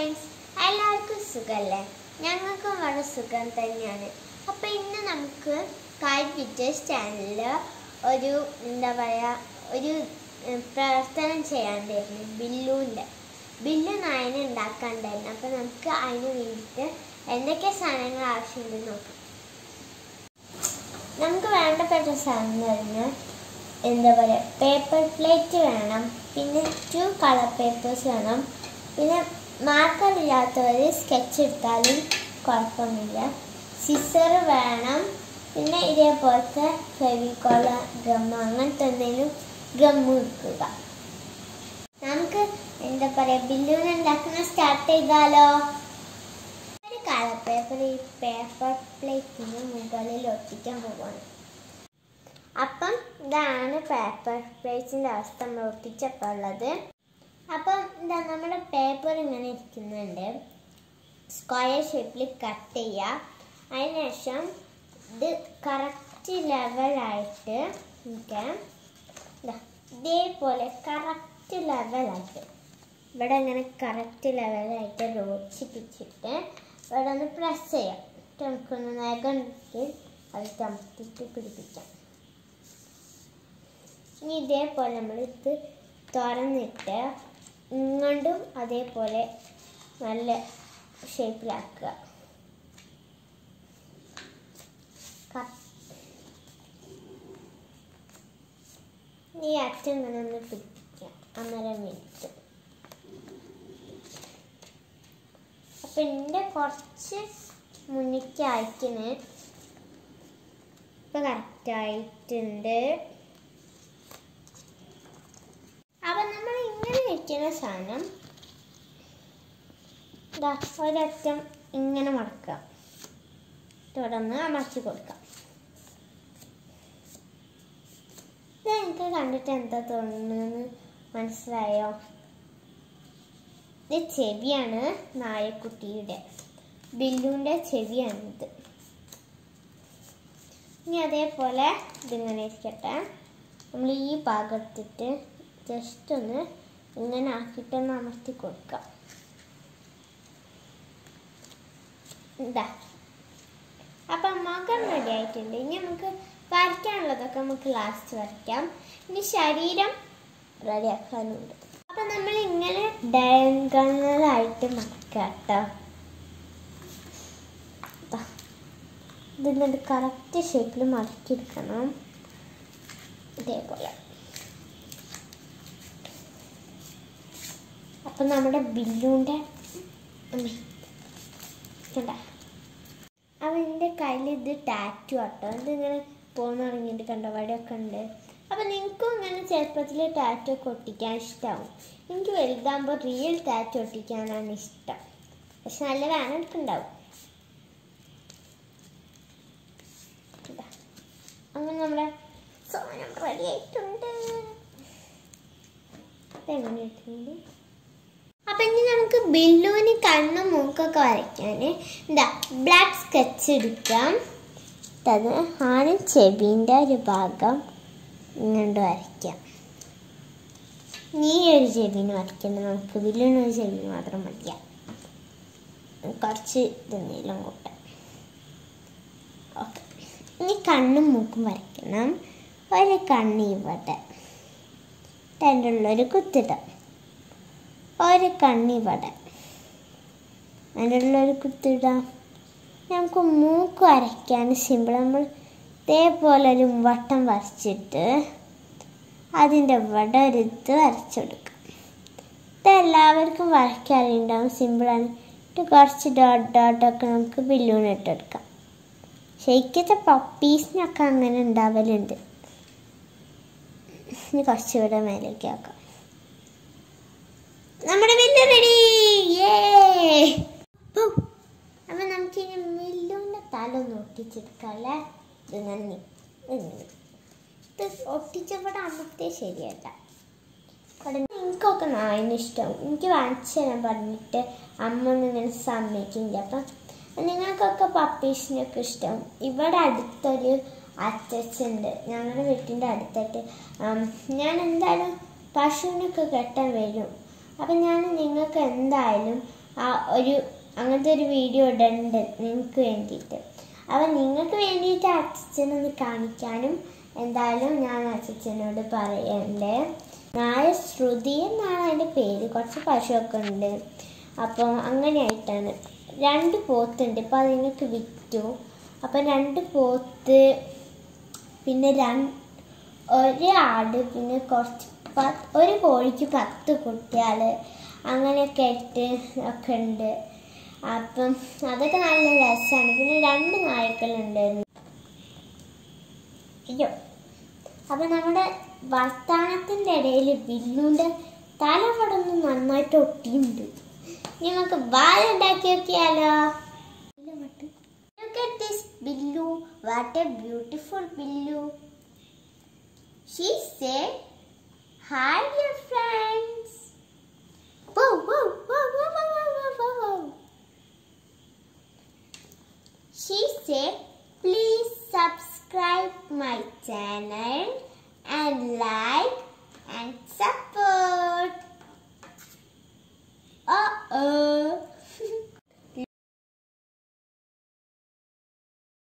Friends എല്ലാവർക്കും സുഖമല്ലേ ഞങ്ങൾക്കും വളരെ സുഖം തന്നെയാണ് അപ്പോൾ ഇന്ന് നമുക്ക് കായ് പിക്ചേഴ്സ് ചാനലിൽ ഒരു എന്താ പറയുക ഒരു ഉം, പ്രവർത്തനം ചെയ്യാണ്ടായിരുന്നു ബില്ലുവിൻ്റെ ബില്ലു നായനെ ഉണ്ടാക്കാണ്ടായിരുന്നു അപ്പോൾ നമുക്ക് അതിന് വേണ്ടിയിട്ട് എന്തൊക്കെ സാധനങ്ങൾ ആവശ്യമുണ്ടെന്ന് നോക്കാം നമുക്ക് വേണ്ടപ്പെട്ട സാധനങ്ങൾ എന്താ പറയുക പേപ്പർ പ്ലേറ്റ് വേണം പിന്നെ ടു കളർ പേപ്പേഴ്സ് വേണം പിന്നെ മാർക്കർ ഇല്ലാത്തവർ സ്കെച്ച് എടുത്താലും കുഴപ്പമൊന്നുമില്ല സിസർ വേണം പിന്നെ ഇതേപോലത്തെ ഫെവിക്കോള ഗം അങ്ങനത്തെ എന്തെങ്കിലും ഗമ്മ് വെക്കുക നമുക്ക് എന്താ പറയുക ബില്ലുവിന് ഉണ്ടാക്കുന്ന സ്റ്റാർട്ട് ചെയ്താലോ ഒരു കളർ പേപ്പർ ഈ പേപ്പർ പ്ലേറ്റിന് മുകളിൽ ഒട്ടിക്കാൻ പോവാണ് അപ്പം ഇതാണ് പേപ്പർ പ്ലേറ്റിൻ്റെ അവസ്ഥ നമ്മൾ ഒട്ടിച്ചപ്പോൾ ഉള്ളത് അപ്പം ഇതാ നമ്മുടെ പേപ്പർ ഇങ്ങനെ ഇരിക്കുന്നുണ്ട് സ്ക്വയർ ഷേപ്പിൽ കട്ട് ചെയ്യുക അതിനുശേഷം ഇത് കറക്റ്റ് ലെവലായിട്ട് നമുക്ക് ഇതാ ഇതേപോലെ കറക്റ്റ് ലെവലായിട്ട് ഇവിടെ ഇങ്ങനെ കറക്റ്റ് ലെവലായിട്ട് യോജിപ്പിച്ചിട്ട് ഇവിടെ ഒന്ന് പ്രസ് ചെയ്യാം എന്നിട്ട് നമുക്കൊന്ന് നഖം ഇട്ട് അത് ചമത്തിട്ട് പിടിപ്പിക്കാം ഇനി ഇതേപോലെ നമ്മൾ ഇത് തുറന്നിട്ട് ഇങ്ങോട്ടും അതേപോലെ നല്ല ഷേപ്പിലാക്കുക ക- ഈ അറ്റം ഇങ്ങനെ ഒന്ന് പിടിപ്പിക്കാം അന്നേരം വേണ്ടിയിട്ട് അപ്പൊ എൻ്റെ കുറച്ച് മുന്നിക്ക് അയക്കണ് ഇപ്പൊ കറക്റ്റ് ആയിട്ടുണ്ട് അപ്പൊ നമ്മൾ ഇങ്ങനെ വെക്കുന്ന സാധനം ദാ ഒരറ്റം ഇങ്ങനെ മടക്കുക തുടർന്ന് അമർത്തി കൊടുക്കാം ഇത് എനിക്ക് കണ്ടിട്ട് എന്താ തോന്നുന്നതെന്ന് മനസ്സിലായോ ഇത് ചെവിയാണ് നായക്കുട്ടിയുടെ ബില്ലുവിൻ്റെ ചെവിയാണിത് ഇനി അതേപോലെ ഇതിങ്ങനെ ഇരിക്കട്ടെ നമ്മൾ ഈ ഭാഗം എടുത്തിട്ട് ജസ്റ്റ് ഒന്ന് ഇങ്ങനെ ആക്കിയിട്ടൊന്ന് അമർത്തി കൊടുക്കാം ഇതാ അപ്പം മകം റെഡി ആയിട്ടുണ്ട് ഇനി നമുക്ക് വരയ്ക്കാനുള്ളതൊക്കെ നമുക്ക് ലാസ്റ്റ് വരയ്ക്കാം ഇനി ശരീരം റെഡിയാക്കാനുണ്ട് അപ്പം നമ്മൾ ഇങ്ങനെ ഡയഗണലായിട്ട് മടക്കുക കേട്ടോ ദാ. ഇതിൻ്റെ കറക്റ്റ് ഷേപ്പിൽ മടക്കിയെടുക്കണം ഇതേപോലെ അപ്പം നമ്മുടെ ബില്ലുൻ്റെ കണ്ട അവൻ്റെ കയ്യിൽ ഇത് ടാറ്റു ആട്ടോ ഇതിങ്ങനെ പോകുന്ന തുടങ്ങിയിട്ട് കണ്ട വടിയൊക്കെ ഉണ്ട് അപ്പം നിങ്ങൾക്കും ഇങ്ങനെ ചെറുപ്പത്തിൽ ടാറ്റു ഒക്കെ ഒട്ടിക്കാൻ ഇഷ്ടമാവും എനിക്ക് വലുതാകുമ്പോൾ റിയൽ ടാറ്റു ഒട്ടിക്കാനാണ് ഇഷ്ടം പക്ഷെ നല്ല വേണം എടുക്കുന്നുണ്ടാവും ഇതാ. അങ്ങനെ നമ്മുടെ സാധനം റെഡി ആയിട്ടുണ്ട് ഇതെങ്ങനെ ഇട്ടിട്ടുണ്ട് അപ്പൊ ഇനി നമുക്ക് ബില്ലുവിന് കണ്ണും മൂക്കൊക്കെ വരയ്ക്കാൻ എന്താ ബ്ലാക്ക് സ്കെച്ച് എടുക്കാം അത് ആദ്യം ചെവിൻ്റെ ഒരു ഭാഗം ഇങ്ങോട്ട് വരയ്ക്കാം നീ ഒരു ചെവിന് വരയ്ക്കണം നമുക്ക് ബില്ലുവിന് ഒരു ചെവിന് മാത്രം മതിയാ കുറച്ച് ഇതെന്തെങ്കിലും കൂട്ടാം ഓക്കെ ഇനി കണ്ണും മൂക്കും വരയ്ക്കണം ഒരു കണ്ണ് ഇവിടെ എൻ്റെ ഉള്ളൊരു കുത്തിടം ഒരു കണ്ണിവിടെ അതിൻ്റെ ഉള്ളൊരു കുത്തിടാം നമുക്ക് മൂക്ക് വരയ്ക്കാൻ സിമ്പിൾ നമ്മൾ ഇതേപോലെ ഒരു വട്ടം വരച്ചിട്ട് അതിൻ്റെ ഇവിടെ ഒരു ഇത് വരച്ചെടുക്കാം ഇത് എല്ലാവർക്കും വരയ്ക്കാൻ അറിയുണ്ടാവും സിമ്പിളാണ് ഇത് കുറച്ച് ഡോട്ട് ഡോട്ടൊക്കെ നമുക്ക് ബില്ലൂൺ ഇട്ടെടുക്കാം ശരിക്കത്തെ പപ്പീസിനൊക്കെ അങ്ങനെ ഉണ്ടാവലുണ്ട് ഇനി കുറച്ചുകൂടെ മേലേക്ക് ആക്കാം നമ്മുടെ മില്ല് റെഡി അപ്പൊ നമുക്ക് ഇനി മില്ലുവിന്റെ തല ഒന്ന് ഒട്ടിച്ചെടുക്കാല്ലേ ഇങ്ങനെ നി- ഇങ്ങനെ. ഇത് ഒട്ടിച്ചപ്പോൾ അമ്മത്തെ ശരിയല്ല അവിടെ എനിക്കൊക്കെ നായിന് ഇഷ്ടം എനിക്ക് വാങ്ങിച്ചു തരാൻ പറഞ്ഞിട്ട് അമ്മ ഒന്നും ഇങ്ങനെ സമ്മതിക്കില്ല അപ്പം നിങ്ങൾക്കൊക്കെ പപ്പീസിനൊക്കെ ഇഷ്ടം ഇവിടെ അടുത്തൊരു അച്ചച്ചുണ്ട് ഞങ്ങളുടെ വീട്ടിൻ്റെ അടുത്തായിട്ട് ആം, ഞാൻ എന്തായാലും പശുവിനൊക്കെ കെട്ടാൻ വരും അപ്പം ഞാൻ നിങ്ങൾക്ക് എന്തായാലും ആ ഒരു അങ്ങനത്തെ ഒരു വീഡിയോ ഇടുന്നുണ്ട് നിങ്ങൾക്ക് വേണ്ടിയിട്ട് അപ്പം നിങ്ങൾക്ക് വേണ്ടിയിട്ട് അച്ഛനൊന്ന് കാണിക്കാനും എന്തായാലും ഞാൻ അച്ഛനോട് പറയണ്ടേ നായ ശ്രുതി എന്നാണ് അതിൻ്റെ പേര് കുറച്ച് പശുവൊക്കെ ഉണ്ട് അപ്പം അങ്ങനെയായിട്ടാണ് രണ്ട് പോത്തുണ്ട് ഇപ്പം അത് നിങ്ങൾക്ക് വിറ്റു അപ്പം രണ്ട് പോത്ത് പിന്നെ രണ്ട് ഒരു ആട് പിന്നെ കുറച്ച് പത്ത് ഒരു കോഴിക്ക് പത്ത് കുട്ടികൾ അങ്ങനെയൊക്കെ ആയിട്ട് ഒക്കെ ഉണ്ട് അപ്പം അതൊക്കെ നല്ല രസമാണ് പിന്നെ രണ്ട് നായ്ക്കളുണ്ടായിരുന്നു അയ്യോ അപ്പം നമ്മുടെ വർത്താനത്തിൻ്റെ ഇടയിൽ ബില്ലുവിൻ്റെ തലവടൊന്ന് നന്നായിട്ട് ഒട്ടിയുണ്ട് ഇനി നമുക്ക് വാലുണ്ടാക്കി നോക്കിയാലോ Look at this Billu. What a beautiful Billu. She said, Hi, dear friends. Whoa, whoa, whoa, whoa, whoa, whoa, whoa, whoa. She said, Please subscribe my channel and like and support. Uh oh.